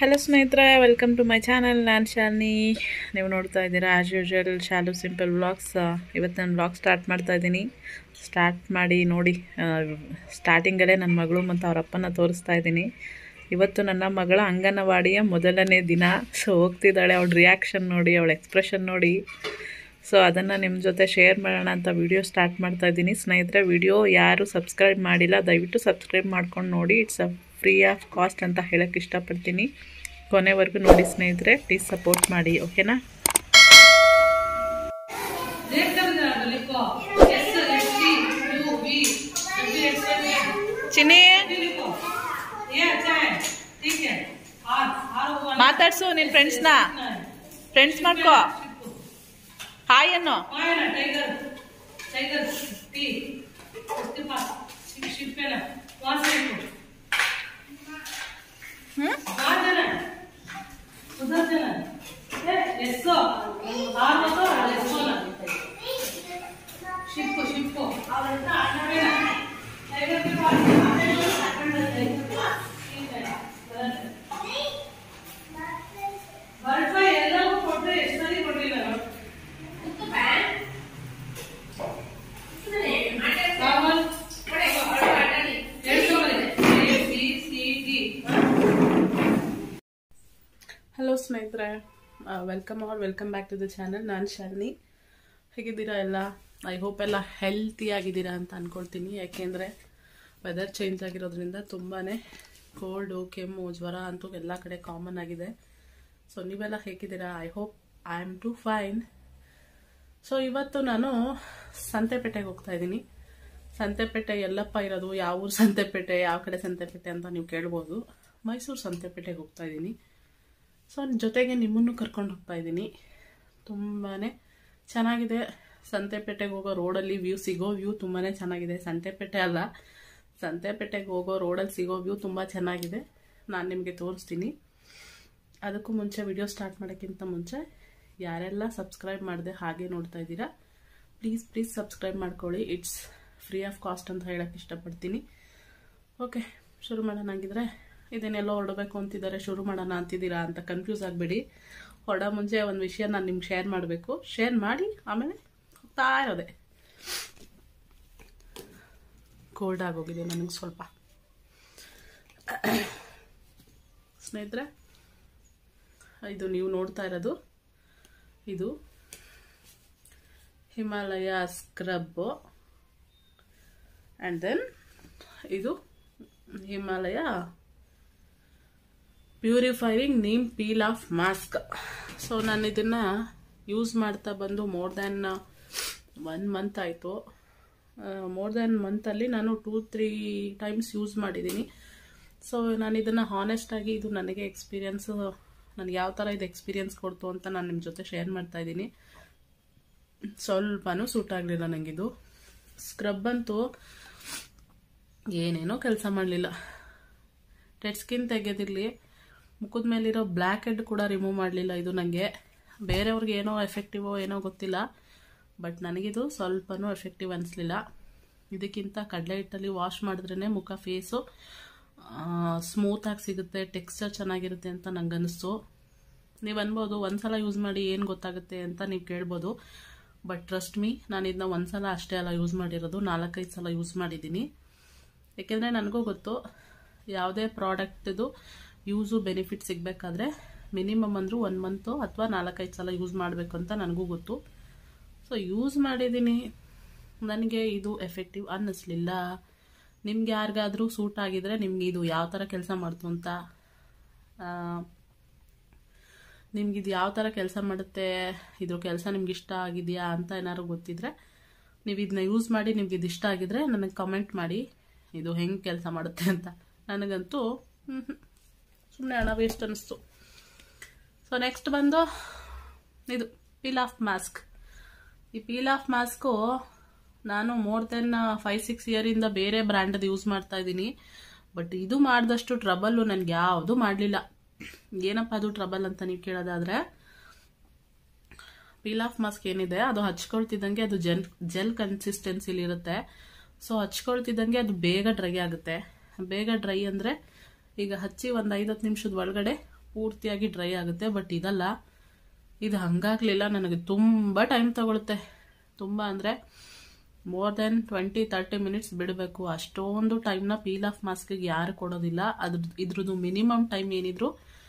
hello ಸ್ನೇಹಿತರೆ welcome to my channel ನಾನು ಶಾಲಿನಿ ನೀವು ನೋಡ್ತಾ ಇದ್ದೀರಾ as usual Shalu simple vlogs ಇವತ್ತು ನಾನು ವ್ಲಾಗ್ ಸ್ಟಾರ್ಟ್ ಮಾಡ್ತಾ ಇದ್ದೀನಿ ಸ್ಟಾರ್ಟ್ ಮಾಡಿ ನೋಡಿ ಸ್ಟಾರ್ಟಿಂಗಲ್ಲೇ ನನ್ನ ಮಗಳು ಮತ್ತು ಅವ್ರ ಅಪ್ಪನ ತೋರಿಸ್ತಾ ಇದ್ದೀನಿ ಇವತ್ತು ನನ್ನ ಮಗಳ ಅಂಗನವಾಡಿಯ ಮೊದಲನೇ ದಿನ ಸೊ ಹೋಗ್ತಿದ್ದಾಳೆ ಅವಳ ರಿಯಾಕ್ಷನ್ ನೋಡಿ ಅವಳ ಎಕ್ಸ್ಪ್ರೆಷನ್ ನೋಡಿ ಸೊ ಅದನ್ನು ನಿಮ್ಮ ಜೊತೆ ಶೇರ್ ಮಾಡೋಣ ಅಂತ ವಿಡಿಯೋ ಸ್ಟಾರ್ಟ್ ಮಾಡ್ತಾ ಇದ್ದೀನಿ ಸ್ನೇಹಿತರೆ ವಿಡಿಯೋ ಯಾರು ಸಬ್ಸ್ಕ್ರೈಬ್ ಮಾಡಿಲ್ಲ ದಯವಿಟ್ಟು ಸಬ್ಸ್ಕ್ರೈಬ್ ಮಾಡ್ಕೊಂಡು ನೋಡಿ it's a free of cost ಅಂತ ಹೇಳೋಕ್ಕೆ ಇಷ್ಟಪಡ್ತೀನಿ ಕೊನೆವರೆಗೂ ನೋಡಿ ಸ್ನೇಹಿತರೆ ಪ್ಲೀಸ್ ಸಪೋರ್ಟ್ ಮಾಡಿ ಓಕೆನಾ ಚಿನ್ನಿ ಮಾತಾಡ್ಸು ನಿನ್ನ ಫ್ರೆಂಡ್ಸ್ನ ಫ್ರೆಂಡ್ಸ್ ಮಾಡ್ಕೋ ಹಾಯ್ ಅನ್ನೋ ಹ್ಮ್ ಹಲೋ ಸ್ನೇಹಿತರೆ welcome or welcome back to the channel ನಾನು ಶಾಲಿನಿ ಹೇಗಿದ್ದೀರಾ ಎಲ್ಲ ಐ ಹೋಪ್ ಎಲ್ಲ ಹೆಲ್ತಿ ಆಗಿದ್ದೀರಾ ಅಂತ ಅಂದ್ಕೊಳ್ತೀನಿ ಯಾಕೆಂದರೆ ವೆದರ್ ಚೇಂಜ್ ಆಗಿರೋದ್ರಿಂದ ತುಂಬಾ ಕೋಲ್ಡು ಕೆಮ್ಮು ಜ್ವರ ಅಂತೂ ಎಲ್ಲ ಕಡೆ ಕಾಮನ್ ಆಗಿದೆ ಸೊ ನೀವೆಲ್ಲ ಹೇಗಿದ್ದೀರಾ I hope I am too fine so ಇವತ್ತು ನಾನು ಸಂತೆಪೇಟೆಗೆ ಹೋಗ್ತಾ ಇದ್ದೀನಿ ಸಂತೆಪೇಟೆ ಎಲ್ಲಪ್ಪ ಇರೋದು ಯಾವ ಊರು ಸಂತೆಪೇಟೆ ಯಾವ ಕಡೆ ಸಂತೆಪೇಟೆ ಅಂತ ನೀವು ಕೇಳ್ಬೋದು ಮೈಸೂರು ಸಂತೆಪೇಟೆಗೆ ಹೋಗ್ತಾ ಇದ್ದೀನಿ ಸೊ ಜೊತೆಗೆ ನಿಮ್ಮನ್ನು ಕರ್ಕೊಂಡು ಹೋಗ್ತಾ ಇದ್ದೀನಿ ತುಂಬಾ ಚೆನ್ನಾಗಿದೆ ಸಂತೆಪೇಟೆಗೆ ಹೋಗೋ ರೋಡಲ್ಲಿ ವ್ಯೂ ಸಿಗೋ ವ್ಯೂ ತುಂಬಾ ಚೆನ್ನಾಗಿದೆ ಸಂತೆಪೇಟೆ ಅಲ್ಲ ಸಂತೆಪೇಟೆಗೆ ಹೋಗೋ ರೋಡಲ್ಲಿ ಸಿಗೋ ವ್ಯೂ ತುಂಬ ಚೆನ್ನಾಗಿದೆ ನಾನು ನಿಮಗೆ ತೋರಿಸ್ತೀನಿ ಅದಕ್ಕೂ ಮುಂಚೆ ವಿಡಿಯೋ ಸ್ಟಾರ್ಟ್ ಮಾಡೋಕ್ಕಿಂತ ಮುಂಚೆ ಯಾರೆಲ್ಲ ಸಬ್ಸ್ಕ್ರೈಬ್ ಮಾಡಿದೆ ಹಾಗೆ ನೋಡ್ತಾ ಇದ್ದೀರಾ ಪ್ಲೀಸ್ ಪ್ಲೀಸ್ ಸಬ್ಸ್ಕ್ರೈಬ್ ಮಾಡ್ಕೊಳ್ಳಿ ಇಟ್ಸ್ ಫ್ರೀ ಆಫ್ ಕಾಸ್ಟ್ ಅಂತ ಹೇಳಕ್ಕೆ ಇಷ್ಟಪಡ್ತೀನಿ ಓಕೆ ಶುರು ಮಾಡೋಣ ಹಂಗಿದ್ರೆ ಇದನ್ನೆಲ್ಲೋ ಹೊರಡಬೇಕು ಅಂತಿದ್ದಾರೆ ಶುರು ಮಾಡೋಣ ಅಂತಿದ್ದೀರಾ ಅಂತ ಕನ್ಫ್ಯೂಸ್ ಆಗಬೇಡಿ ಹೊರಡೋ ಮುಂಚೆ ಒಂದು ವಿಷಯ ನಾನು ನಿಮ್ಗೆ ಶೇರ್ ಮಾಡಬೇಕು ಶೇರ್ ಮಾಡಿ ಆಮೇಲೆ ಹೋಗ್ತಾ ಇರೋದೆ ಕೋಲ್ಡ್ ಆಗೋಗಿದೆ ನನಗೆ ಸ್ವಲ್ಪ ಸ್ನೇಹಿತರೆ ಇದು ನೀವು ನೋಡ್ತಾ ಇರೋದು ಇದು ಹಿಮಾಲಯ ಸ್ಕ್ರಬ್ಬು ಆ್ಯಂಡ್ ದೆನ್ ಇದು Himalaya purifying neem peel off mask so ನಾನು ಇದನ್ನು ಯೂಸ್ ಮಾಡ್ತಾ ಬಂದು ಮೋರ್ ದ್ಯಾನ್ ಒನ್ ಮಂತ್ ಆಯಿತು ಮೋರ್ ದ್ಯಾನ್ ಮಂತಲ್ಲಿ ನಾನು ಟೂ ತ್ರೀ ಟೈಮ್ಸ್ ಯೂಸ್ ಮಾಡಿದ್ದೀನಿ ಸೊ ನಾನು ಇದನ್ನು ಹಾನೆಸ್ಟಾಗಿ ಇದು ನನಗೆ ಎಕ್ಸ್ಪೀರಿಯನ್ಸ್ ನನಗೆ ಯಾವ ಥರ ಇದು ಎಕ್ಸ್ಪೀರಿಯನ್ಸ್ ಕೊಡ್ತು ಅಂತ ನಾನು ನಿಮ್ಮ ಜೊತೆ ಶೇರ್ ಮಾಡ್ತಾ ಇದ್ದೀನಿ ಸ್ವಲ್ಪನೂ ಸೂಟ್ ಆಗಲಿಲ್ಲ ನನಗಿದು ಸ್ಕ್ರಬ್ ಅಂತೂ ಏನೇನೋ ಕೆಲಸ ಮಾಡಲಿಲ್ಲ ಡೆಡ್ ಸ್ಕಿನ್ ತೆಗೆದಿರಲಿ ಮುಖದ ಮೇಲಿರೋ ಬ್ಲ್ಯಾಕ್ ಹೆಡ್ ಕೂಡ ರಿಮೂವ್ ಮಾಡಲಿಲ್ಲ ಇದು ನನಗೆ ಬೇರೆಯವ್ರಿಗೆ ಏನೋ ಎಫೆಕ್ಟಿವೋ ಏನೋ ಗೊತ್ತಿಲ್ಲ ಬಟ್ ನನಗಿದು ಸ್ವಲ್ಪನೂ ಎಫೆಕ್ಟಿವ್ ಅನಿಸ್ಲಿಲ್ಲ ಇದಕ್ಕಿಂತ ಕಡಲೆ ಹಿಟ್ಟಲ್ಲಿ ವಾಶ್ ಮಾಡಿದ್ರೇ ಮುಖ ಫೇಸು ಸ್ಮೂತಾಗಿ ಸಿಗುತ್ತೆ ಟೆಕ್ಸ್ಚರ್ ಚೆನ್ನಾಗಿರುತ್ತೆ ಅಂತ ನಂಗೆ ಅನ್ನಿಸ್ತು ನೀವು ಅನ್ಬೋದು ಒಂದು ಸಲ ಯೂಸ್ ಮಾಡಿ ಏನು ಗೊತ್ತಾಗುತ್ತೆ ಅಂತ ನೀವು ಕೇಳ್ಬೋದು ಬಟ್ ಟ್ರಸ್ಟ್ ಮೀ ನಾನು ಇದನ್ನ ಒಂದು ಸಲ ಅಷ್ಟೇ ಅಲ್ಲ ಯೂಸ್ ಮಾಡಿರೋದು ನಾಲ್ಕೈದು ಸಲ ಯೂಸ್ ಮಾಡಿದ್ದೀನಿ ಏಕೆಂದರೆ ನನಗೂ ಗೊತ್ತು ಯಾವುದೇ ಪ್ರಾಡಕ್ಟ್ದು ಯೂಸು ಬೆನಿಫಿಟ್ ಸಿಗಬೇಕಾದ್ರೆ ಮಿನಿಮಮ್ ಅಂದರೂ ಒನ್ ಮಂತು ಅಥವಾ ನಾಲ್ಕೈದು ಸಲ ಯೂಸ್ ಮಾಡಬೇಕು ಅಂತ ನನಗೂ ಗೊತ್ತು ಸೊ ಯೂಸ್ ಮಾಡಿದ್ದೀನಿ ನನಗೆ ಇದು ಎಫೆಕ್ಟಿವ್ ಅನ್ನಿಸ್ಲಿಲ್ಲ ನಿಮ್ಗೆ ಯಾರಿಗಾದರೂ ಸೂಟ್ ಆಗಿದ್ರೆ ನಿಮ್ಗೆ ಇದು ಯಾವ ಥರ ಕೆಲಸ ಮಾಡ್ತು ಅಂತ ನಿಮ್ಗೆ ಇದು ಯಾವ ಥರ ಕೆಲಸ ಮಾಡುತ್ತೆ ಇದ್ರ ಕೆಲಸ ನಿಮ್ಗೆ ಇಷ್ಟ ಆಗಿದೆಯಾ ಅಂತ ಏನಾದ್ರು ಗೊತ್ತಿದ್ರೆ ನೀವು ಇದನ್ನ ಯೂಸ್ ಮಾಡಿ ನಿಮ್ಗೆ ಇದು ಇಷ್ಟ ಆಗಿದ್ರೆ ನನಗೆ ಕಮೆಂಟ್ ಮಾಡಿ ಇದು ಹೆಂಗೆ ಕೆಲಸ ಮಾಡುತ್ತೆ ಅಂತ ನನಗಂತೂ ಸುಮ್ಮನೆ ಹಣ ವೇಸ್ಟ್ ಅನ್ನಿಸ್ತು ಸೊ ನೆಕ್ಸ್ಟ್ ಬಂದು ಇದು ಪೀಲ್ ಆಫ್ ಮಾಸ್ಕ್ ಈ ಪೀಲ್ ಆಫ್ ಮಾಸ್ಕು ನಾನು ಮೋರ್ ದೆನ್ ಫೈವ್ ಸಿಕ್ಸ್ ಇಯರಿಂದ ಬೇರೆ ಬ್ರ್ಯಾಂಡದ್ದು ಯೂಸ್ ಮಾಡ್ತಾ ಇದ್ದೀನಿ ಬಟ್ ಇದು ಮಾಡಿದಷ್ಟು ಟ್ರಬಲ್ಲು ನನಗೆ ಯಾವುದು ಮಾಡಲಿಲ್ಲ ಏನಪ್ಪ ಅದು ಟ್ರಬಲ್ ಅಂತ ನೀವು ಕೇಳೋದಾದರೆ ಪೀಲ್ ಆಫ್ ಮಾಸ್ಕ್ ಏನಿದೆ ಅದು ಹಚ್ಕೊಳ್ತಿದ್ದಂಗೆ ಅದು ಜೆಲ್ ಜೆಲ್ ಕನ್ಸಿಸ್ಟೆನ್ಸಿಲಿ ಇರುತ್ತೆ ಸೊ ಹಚ್ಕೊಳ್ತಿದ್ದಂಗೆ ಅದು ಬೇಗ ಡ್ರೈ ಆಗುತ್ತೆ ಬೇಗ ಡ್ರೈ ಅಂದರೆ ಈಗ ಹಚ್ಚಿ ಒಂದು ಐದತ್ತು ನಿಮಿಷದ ಒಳಗಡೆ ಪೂರ್ತಿಯಾಗಿ ಡ್ರೈ ಆಗುತ್ತೆ ಬಟ್ ಇದಲ್ಲ ಇದು ಹಂಗಾಗ್ಲಿಲ್ಲ ನನಗೆ ತುಂಬ ಟೈಮ್ ತಗೊಳುತ್ತೆ ತುಂಬ ಅಂದರೆ more than twenty thirty minutes ಬಿಡಬೇಕು ಅಷ್ಟೊಂದು ಟೈಮ್ನ ಪೀಲ್ ಆಫ್ ಮಾಸ್ಕಿಗೆ ಯಾರು ಕೊಡೋದಿಲ್ಲ ಅದ್ರ ಇದ್ರದ್ದು ಮಿನಿಮಮ್ ಟೈಮ್ ಏನಿದ್ರು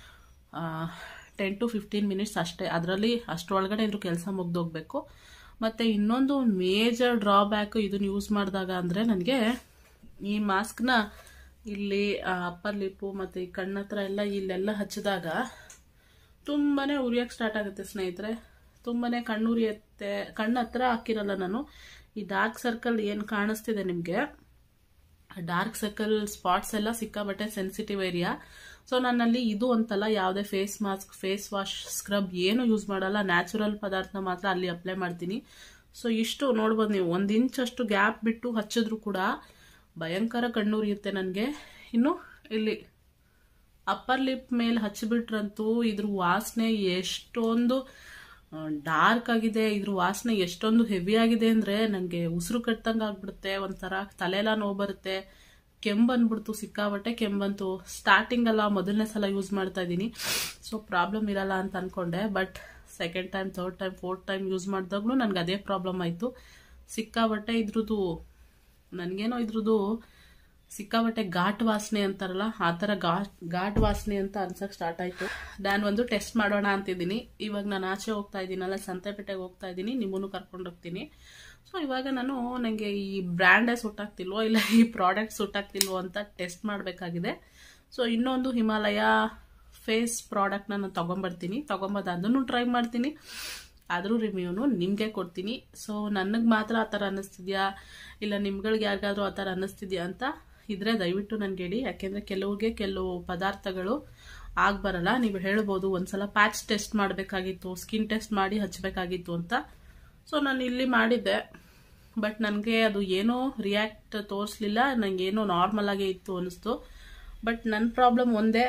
ಟೆನ್ ಟು ಫಿಫ್ಟೀನ್ ಮಿನಿಟ್ಸ್ ಅಷ್ಟೇ ಅದರಲ್ಲಿ ಅಷ್ಟರೊಳಗಡೆ ಇದ್ರ ಕೆಲಸ ಮುಗ್ದೋಗ್ಬೇಕು ಮತ್ತು ಇನ್ನೊಂದು ಮೇಜರ್ ಡ್ರಾಬ್ಯಾಕ್ ಇದನ್ನ ಯೂಸ್ ಮಾಡಿದಾಗ ಅಂದರೆ ನನಗೆ ಈ ಮಾಸ್ಕ್ನ ಇಲ್ಲಿ ಅಪ್ಪರ್ ಲಿಪ್ಪು ಮತ್ತು ಈ ಕಣ್ಣತ್ರ ಎಲ್ಲ ಇಲ್ಲೆಲ್ಲ ಹಚ್ಚಿದಾಗ ತುಂಬಾ ಉರಿಯೋಕ್ಕೆ ಸ್ಟಾರ್ಟ್ ಆಗುತ್ತೆ ಸ್ನೇಹಿತರೆ ತುಂಬಾ ಕಣ್ಣು ಉರಿಯುತ್ತೆ ಕಣ್ಣು ಹತ್ರ ಹಾಕಿರಲ್ಲ ನಾನು ಈ ಡಾರ್ಕ್ ಸರ್ಕಲ್ ಏನು ಕಾಣಿಸ್ತಿದೆ ನಿಮಗೆ ಡಾರ್ಕ್ ಸರ್ಕಲ್ ಸ್ಪಾಟ್ಸ್ ಎಲ್ಲ ಸಿಕ್ಕಾಬಟ್ಟೆ ಸೆನ್ಸಿಟಿವ್ ಏರಿಯಾ ಸೊ ನನ್ನಲ್ಲಿ ಇದು ಅಂತಲ್ಲ ಯಾವುದೇ face mask face wash scrub ಏನು ಯೂಸ್ ಮಾಡಲ್ಲ ನ್ಯಾಚುರಲ್ ಪದಾರ್ಥ ಮಾತ್ರ ಅಲ್ಲಿ ಅಪ್ಲೈ ಮಾಡ್ತೀನಿ ಸೊ ಇಷ್ಟು ನೋಡ್ಬೋದು ನೀವು ಒಂದು ಇಂಚಷ್ಟು ಗ್ಯಾಪ್ ಬಿಟ್ಟು ಹಚ್ಚಿದ್ರು ಕೂಡ ಭಯಂಕರ ಕಣ್ಣುರಿಯುತ್ತೆ ನನಗೆ ಇನ್ನು ಇಲ್ಲಿ ಅಪ್ಪರ್ ಲಿಪ್ ಮೇಲೆ ಹಚ್ಚಿಬಿಟ್ರಂತೂ ಇದ್ರ ವಾಸನೆ ಎಷ್ಟೊಂದು ಡಾರ್ಕ್ ಆಗಿದೆ ಇದ್ರ ವಾಸನೆ ಎಷ್ಟೊಂದು ಹೆವಿ ಆಗಿದೆ ಅಂದರೆ ನನಗೆ ಉಸಿರು ಕಟ್ಟಂಗೆ ಆಗ್ಬಿಡುತ್ತೆ ಒಂಥರ ತಲೆಲ್ಲ ನೋವು ಬರುತ್ತೆ ಕೆಮ್ಮು ಬಂದ್ಬಿಡ್ತು ಸಿಕ್ಕಾಬಟ್ಟೆ ಕೆಮ್ಮು ಬಂತು ಸ್ಟಾರ್ಟಿಂಗ್ ಅಲ್ಲ ಮೊದಲನೇ ಸಲ ಯೂಸ್ ಮಾಡ್ತಾ ಇದ್ದೀನಿ ಸೊ ಪ್ರಾಬ್ಲಮ್ ಇರಲ್ಲ ಅಂತ ಅನ್ಕೊಂಡೆ but second time third time fourth time use ಮಾಡಿದಾಗ್ಲೂ ನನಗೆ ಅದೇ ಪ್ರಾಬ್ಲಮ್ ಆಯಿತು ಸಿಕ್ಕಾಬಟ್ಟೆ ಇದ್ರದ್ದು ನನಗೇನೋ ಇದ್ರದ್ದು ಸಿಕ್ಕಾಬಟ್ಟೆ ಘಾಟ್ ವಾಸನೆ ಅಂತಾರಲ್ಲ ಆ ಥರ ಘಾಟ್ ಘಾಟ್ ವಾಸನೆ ಅಂತ ಅನ್ಸಕ್ ಸ್ಟಾರ್ಟ್ ಆಯಿತು ನಾನು ಒಂದು ಟೆಸ್ಟ್ ಮಾಡೋಣ ಅಂತಿದ್ದೀನಿ ಇವಾಗ ನಾನು ಆಚೆ ಹೋಗ್ತಾ ಇದ್ದೀನಲ್ಲ ಸಂತೆಪೇಟೆಗೆ ಹೋಗ್ತಾ ಇದ್ದೀನಿ ನಿಮ್ಮನ್ನು ಕರ್ಕೊಂಡು ಹೋಗ್ತೀನಿ ಸೊ ಇವಾಗ ನಾನು ನನಗೆ ಈ ಬ್ರ್ಯಾಂಡೇ ಸುಟ್ಟಾಗ್ತಿಲ್ವೋ ಇಲ್ಲ ಈ ಪ್ರಾಡಕ್ಟ್ ಸುಟ್ಟಾಗ್ತಿಲ್ವೋ ಅಂತ ಟೆಸ್ಟ್ ಮಾಡಬೇಕಾಗಿದೆ ಸೊ ಇನ್ನೊಂದು ಹಿಮಾಲಯ ಫೇಸ್ ಪ್ರಾಡಕ್ಟ್ನ ನಾನು ತೊಗೊಂಬರ್ತೀನಿ ತೊಗೊಂಬಂದು ಅದನ್ನು ಟ್ರೈ ಮಾಡ್ತೀನಿ ಆದರೂ ರಿವ್ಯೂನು ನಿಮಗೆ ಕೊಡ್ತೀನಿ ಸೊ ನನಗೆ ಮಾತ್ರ ಆ ಥರ ಅನ್ನಿಸ್ತಿದ್ಯಾ ಇಲ್ಲ ನಿಮ್ಗಳಿಗೆ ಯಾರಿಗಾದ್ರೂ ಆ ಥರ ಅನ್ನಿಸ್ತಿದ್ಯಾ ಅಂತ ಇದ್ರೆ ದಯವಿಟ್ಟು ನನಗೆ ಹೇಳಿ ಯಾಕೆಂದರೆ ಕೆಲವ್ರಿಗೆ ಕೆಲವು ಪದಾರ್ಥಗಳು ಆಗ್ಬರಲ್ಲ ನೀವು ಹೇಳ್ಬೋದು ಒಂದ್ಸಲ ಪ್ಯಾಚ್ ಟೆಸ್ಟ್ ಮಾಡಬೇಕಾಗಿತ್ತು ಸ್ಕಿನ್ ಟೆಸ್ಟ್ ಮಾಡಿ ಹಚ್ಚಬೇಕಾಗಿತ್ತು ಅಂತ ಸೊ ನಾನು ಇಲ್ಲಿ ಮಾಡಿದ್ದೆ ಬಟ್ ನನಗೆ ಅದು ಏನೋ ರಿಯಾಕ್ಟ್ ತೋರಿಸ್ಲಿಲ್ಲ ನನಗೇನೋ ನಾರ್ಮಲ್ ಆಗೇ ಇತ್ತು ಅನ್ನಿಸ್ತು ಬಟ್ ನನ್ನ ಪ್ರಾಬ್ಲಮ್ ಒಂದೇ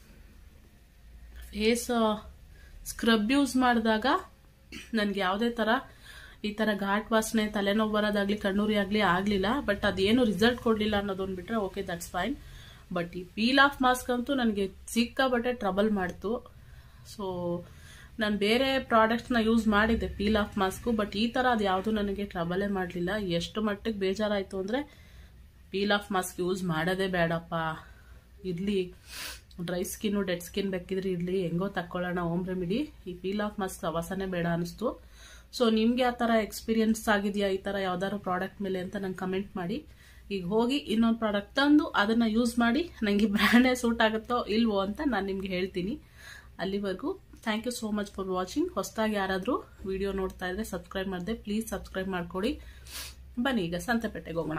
ಫೇಸ್ ಸ್ಕ್ರಬ್ ಯೂಸ್ ಮಾಡಿದಾಗ ನನಗೆ ಯಾವುದೇ ಥರ ಈ ಥರ ಘಾಟ್ ವಾಸನೆ ತಲೆನೋವು ಬರೋದಾಗ್ಲಿ ಕಣ್ಣೂರಿ ಆಗಲಿ ಆಗಲಿಲ್ಲ ಬಟ್ ಅದೇನು ರಿಸಲ್ಟ್ ಕೊಡಲಿಲ್ಲ ಅನ್ನೋದೊಂದು ಬಿಟ್ಟರೆ ಓಕೆ ದಟ್ಸ್ ಫೈನ್ ಬಟ್ ಈ ಪೀಲ್ ಆಫ್ ಮಾಸ್ಕ್ ಅಂತೂ ನನಗೆ ಸಿಕ್ಕಾಬಟ್ಟೆ ಟ್ರಬಲ್ ಮಾಡ್ತು ಸೊ ನಾನು ಬೇರೆ ಪ್ರಾಡಕ್ಟ್ಸ್ನ ಯೂಸ್ ಮಾಡಿದ್ದೆ ಪೀಲ್ ಆಫ್ ಮಾಸ್ಕು ಬಟ್ ಈ ಥರ ಅದು ಯಾವುದು ನನಗೆ ಟ್ರಬಲೇ ಮಾಡಲಿಲ್ಲ ಎಷ್ಟು ಮಟ್ಟಿಗೆ ಬೇಜಾರಾಯಿತು ಅಂದರೆ ಪೀಲ್ ಆಫ್ ಮಾಸ್ಕ್ ಯೂಸ್ ಮಾಡೋದೇ ಬೇಡಪ್ಪ ಇರಲಿ ಡ್ರೈ ಸ್ಕಿನ್ನು ಡೆಡ್ ಸ್ಕಿನ್ ಬೇಕಿದ್ರೆ ಇರಲಿ ಹೆಂಗೋ ತಕ್ಕೊಳ್ಳೋಣ ಹೋಮ್ ರೆಮಿಡಿ ಈ ಪೀಲ್ ಆಫ್ ಮಾಸ್ಕ್ ಅವಸನೇ ಬೇಡ ಅನಿಸ್ತು ಸೊ ನಿಮಗೆ ಆ ಥರ ಎಕ್ಸ್ಪೀರಿಯನ್ಸ್ ಆಗಿದೆಯಾ ಈ ಥರ ಯಾವ್ದಾದ್ರು ಪ್ರಾಡಕ್ಟ್ ಮೇಲೆ ಅಂತ ನಂಗೆ ಕಮೆಂಟ್ ಮಾಡಿ ಈಗ ಹೋಗಿ ಇನ್ನೊಂದು ಪ್ರಾಡಕ್ಟ್ ತಂದು ಅದನ್ನು ಯೂಸ್ ಮಾಡಿ ನನಗೆ ಬ್ರ್ಯಾಂಡೇ ಸೂಟ್ ಆಗುತ್ತೋ ಇಲ್ವೋ ಅಂತ ನಾನು ನಿಮ್ಗೆ ಹೇಳ್ತೀನಿ ಅಲ್ಲಿವರೆಗೂ thank you so much for watching ಹೊಸದಾಗಿ ಯಾರಾದರೂ ವಿಡಿಯೋ ನೋಡ್ತಾ ಇದ್ರೆ ಸಬ್ಸ್ಕ್ರೈಬ್ ಮಾಡಿದೆ ಪ್ಲೀಸ್ ಸಬ್ಸ್ಕ್ರೈಬ್ ಮಾಡ್ಕೊಡಿ ಬನ್ನಿ ಈಗ ಸಂತೆಪೇಟೆಗೆ ಹೋಗೋಣ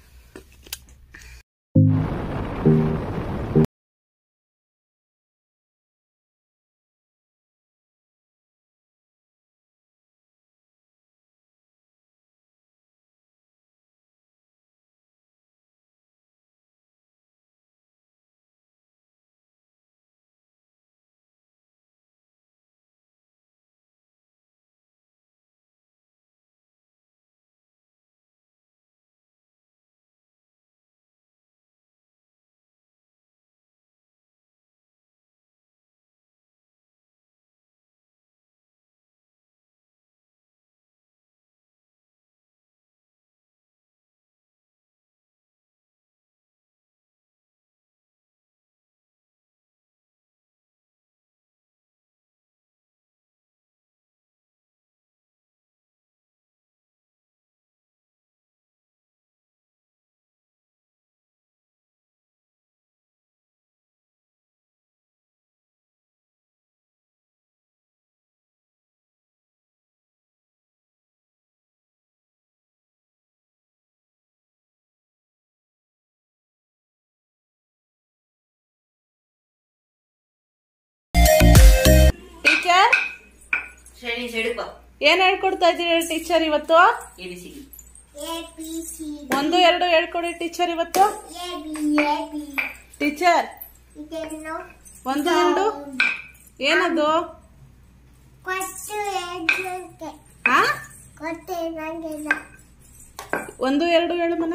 ಟೀಚರ್ ಸರಿ ಸೆಡುಕೋ ಏನ್ ಹೇಳ್ಕೊಡ್ತಾ ಇದ್ದೀರಿ ಟೀಚರ್ ಇವತ್ತು A B C A B C ಒಂದು ಎರಡು ಹೇಳ್ಕೊಡಿ ಟೀಚರ್ ಇವತ್ತು A B A B teacher ಇದನ್ನು ಒಂದು ಎರಡು ಏನದು ಕೊಟ್ಟು ಎಡ್ಜಕ್ಕೆ ಆ ಕೊಟ್ಟು ನಂಗೆಲ್ಲ ಒಂದು ಎರಡು ಹೇಳು ಮನೆ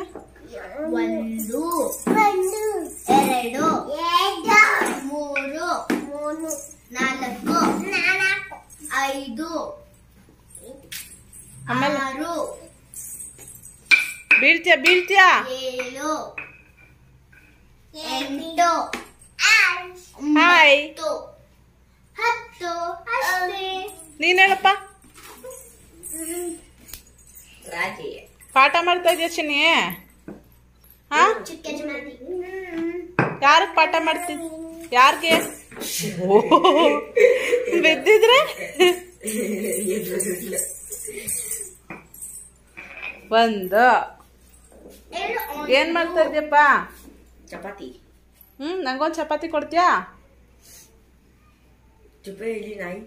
ಒಂದು ಒಂದು ಎರಡು ಎರಡು ಮೂರು ಮೂರು ಆಮೇಲೆ ಆರು ಬೀಳ್ತೀಯ ಬೀಳ್ತೀಯ ಏಳು ಎಂಟು ಹಾಯ್ ಹತ್ತು ಹತ್ತು ಅಷ್ಟೇ ನೀನ್ ಹೇಳಪ್ಪ ರಾಜಿ ಪಾಠ ಮಾಡ್ತಾ ಇದೀಯ ಚಿನ್ನಿ ಹಾ ಚಿಕ್ಕ ಯಜಮಾನಿ ಯಾರಿಗೆ ಪಾಠ ಮಾಡ್ತಿ ಯಾರಿಗೆ ಬಿದ್ದಿದ್ರೆ ಒಂದು ಏಳು ಏನ್ ಮಾಡ್ತಾ ಇದ್ಯಪ್ಪ ಚಪಾತಿ ಹ್ಮ್ ನಂಗೊಂದ್ ಚಪಾತಿ ಕೊಡ್ತೀಯಾ ಚುಪ್ಪೆ ಹೇಳಿ ನಾಯಿ